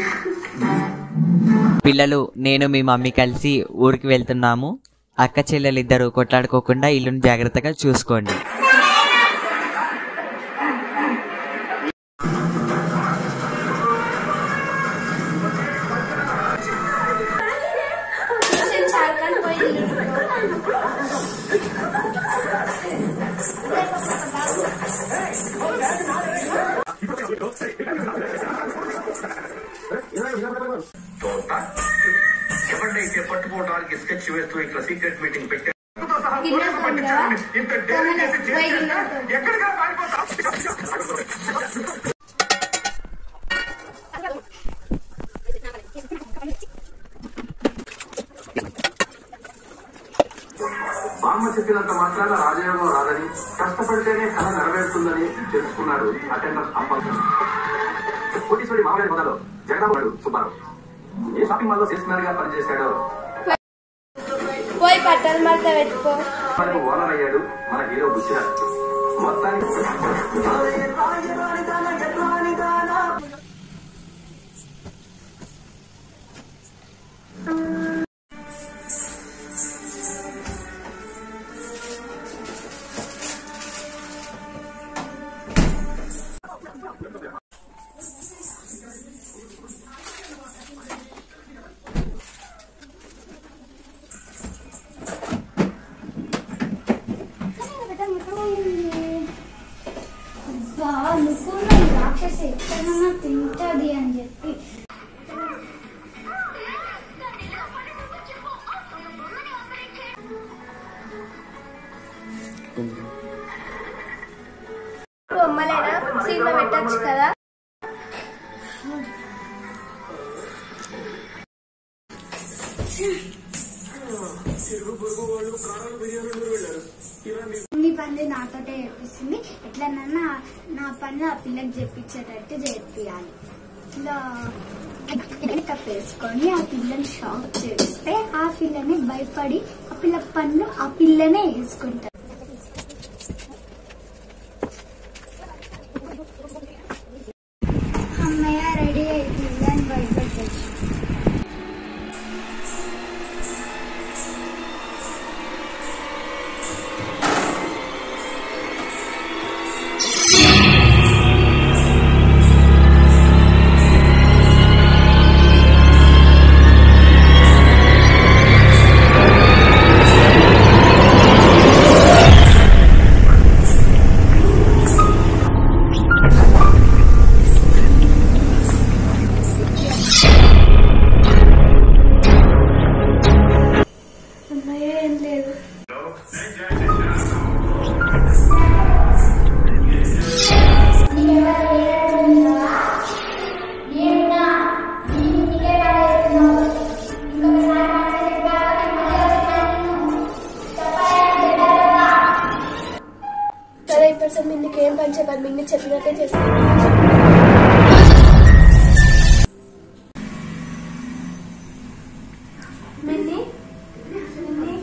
పిల్లలు నేను మీ మమ్మీ కలిసి ఊరికి వెళ్తున్నాము అక్క చెల్లెలిద్దరూ కొట్లాడుకోకుండా ఇల్లుని జాగ్రత్తగా చూసుకోండి నేను చార్ఖండ్ పోయి ఎవరినైతే పట్టుకోవడానికి స్కెచ్ వేస్తూ ఇట్లా సీక్రెట్ మీటింగ్ పెట్టారు గిన్నెలు తోముతావా? తోమలే. పోయి గిన్నెలు తోము. ఎక్కడిగా పారిపోతా బామ్మ చెప్పినంత మాత్రాన రాజయోగం రాదని కష్టపడితేనే కళ నెరవేరుతుందని తెలుసుకున్నాడు అటెండర్ అప్ప కోటీశ్వరి మామయ్య మొదలు జగదాబాడు సుబ్బారావు ఏ షాపింగ్ మాల్లో సేల్స్ మ్యాన్ గా పనిచేశాడో పోయి బట్టలు మడత పెట్టుకో మనకు ఓనర్ అయ్యాడు మన హీరో బుచ్చిరాజ్ మొత్తానికి అనుకున్నాను రాక్షసి ఎక్కడన్నా తింటది అని చెప్పి బొమ్మలేనా సినిమా పెట్టచ్చు కదా అన్ని పనులు నాతోటే చేపిస్తుంది ఎట్లనన్నా నా పనులు ఆ పిల్లకి చెప్పించేటట్టు చేపియాలి ఇలా మేకప్ వేసుకొని ఆ పిల్లని షాక్ చేస్తే ఆ పిల్లని భయపడి ఆ పిల్ల పనులు ఆ పిల్లనే వేసుకుంటారు అమ్మయ్య రెడీ అయిపోయింది అని భయపడచ్చు అమ్మాయి ఏం లేదు సరే ఇప్పుడు మీరు నీకేం పని చెప్పాలి మీకు చెప్పినట్టే చేస్తాను మిన్ని మిన్ని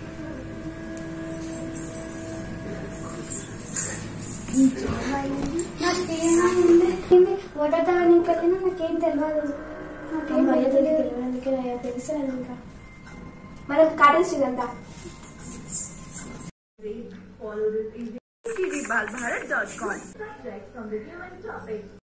నాకేమైంది వాటర్ తాగడానికి వెళ్ళినా నాకేం తెలియదు నాకేం తెలియదు తెలుసు ఇంకా మనం కాటేసి అంతా tvbalbharat.com. Subject from the human topic.